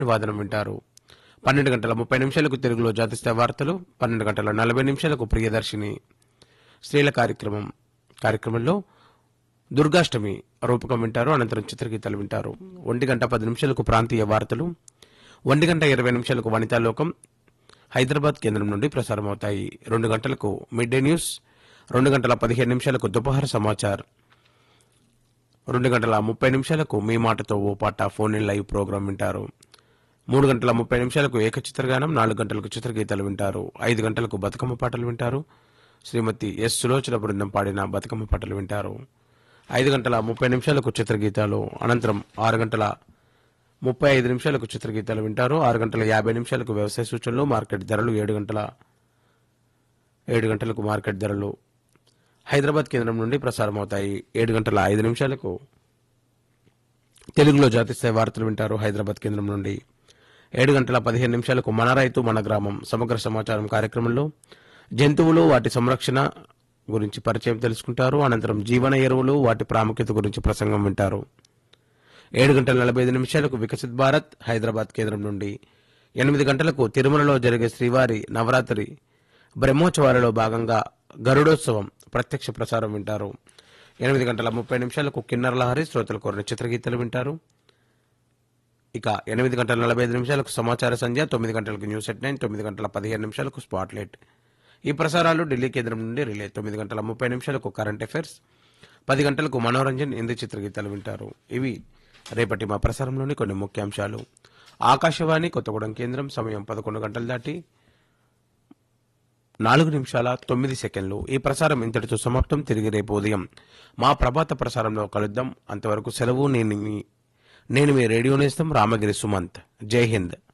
వాదనం వింటారు పన్నెండు గంటల ముప్పై నిమిషాలకు తెలుగులో జాతీయ వార్తలు పన్నెండు గంటల నలభై నిమిషాలకు ప్రియదర్శిని స్త్రీల కార్యక్రమం కార్యక్రమంలో దుర్గాష్టమి రూపకం వింటారు అనంతరం చిత్రగీతాలు వింటారు ఒంటి గంట పది నిమిషాలకు ప్రాంతీయ వార్తలు ఒంటి గంట ఇరవై నిమిషాలకు వనితాలోకం హైదరాబాద్ కేంద్రం నుండి ప్రసారం అవుతాయి రెండు గంటలకు మిడ్ డే న్యూస్ రెండు గంటల పదిహేను నిమిషాలకు దుపహార సమాచార్ రెండు గంటల ముప్పై నిమిషాలకు మీ మాటతో ఓ పాట ఫోన్ ఇన్ లైవ్ ప్రోగ్రాం వింటారు మూడు గంటల ముప్పై నిమిషాలకు ఏకచిత్రగానం నాలుగు గంటలకు చిత్రగీతాలు వింటారు ఐదు గంటలకు బతుకమ్మ పాటలు వింటారు శ్రీమతి ఎస్ సులోచన బృందం పాడిన బతుకమ్మ పాటలు వింటారు ఐదు గంటల ముప్పై నిమిషాలకు చిత్రగీతాలు అనంతరం ఆరు గంటల ముప్పై ఐదు నిమిషాలకు చిత్రగీతాలు వింటారు ఆరు గంటల యాభై నిమిషాలకు వ్యవసాయ సూచనలు మార్కెట్ ధరలు ఏడు గంటల ఏడు గంటలకు మార్కెట్ ధరలు హైదరాబాద్ కేంద్రం నుండి ప్రసారం అవుతాయి ఏడు గంటల ఐదు నిమిషాలకు తెలుగులో జాతీయ స్థాయి వార్తలు వింటారు హైదరాబాద్ కేంద్రం నుండి ఏడు గంటల పదిహేను నిమిషాలకు మన రైతు మన గ్రామం సమగ్ర సమాచారం కార్యక్రమంలో జంతువులు వాటి సంరక్షణ గురించి పరిచయం తెలుసుకుంటారు అనంతరం జీవన ఎరువులు వాటి ప్రాముఖ్యత గురించి ప్రసంగం వింటారు ఏడు గంటల నలభై ఐదు నిమిషాలకు వికసిత్ భారత్ హైదరాబాద్ కేంద్రం నుండి ఎనిమిది గంటలకు తిరుమలలో జరిగే శ్రీవారి నవరాత్రి బ్రహ్మోత్సవాలలో భాగంగా గరుడోత్సవం ప్రత్యక్ష ప్రసారం వింటారు ఎనిమిది గంటల ముప్పై నిమిషాలకు కిన్నర లహరి శ్రోతల కోరిన చిత్రగీతాలు వింటారు ఇక ఎనిమిది గంటల నలభై ఐదు నిమిషాలకు సమాచార సంధ్య తొమ్మిది గంటలకు న్యూస్ ఎట్ నైన్ తొమ్మిది గంటల పదిహేను నిమిషాలకు స్పాట్ లైట్ ఈ ప్రసారాలు ఢిల్లీ కేంద్రం నుండి రిలే తొమ్మిది గంటల ముప్పై నిమిషాలకు కరెంట్ అఫైర్స్ పది గంటలకు మనోరంజన్ హిందీ చిత్రగీతాలు వింటారు ఇవి రేపటి మా ప్రసారంలోని కొన్ని ముఖ్యాంశాలు ఆకాశవాణి కొత్తగూడెం కేంద్రం సమయం పదకొండు గంటలు దాటి నాలుగు నిమిషాల తొమ్మిది సెకండ్లు ఈ ప్రసారం ఇంతటితో సమాప్తం తిరిగి రేపు ఉదయం మా ప్రభాత ప్రసారంలో కలుద్దాం అంతవరకు సెలవు నేను మీ నేను మీ రేడియో నేస్తం రామగిరి సుమంత్ జై హింద్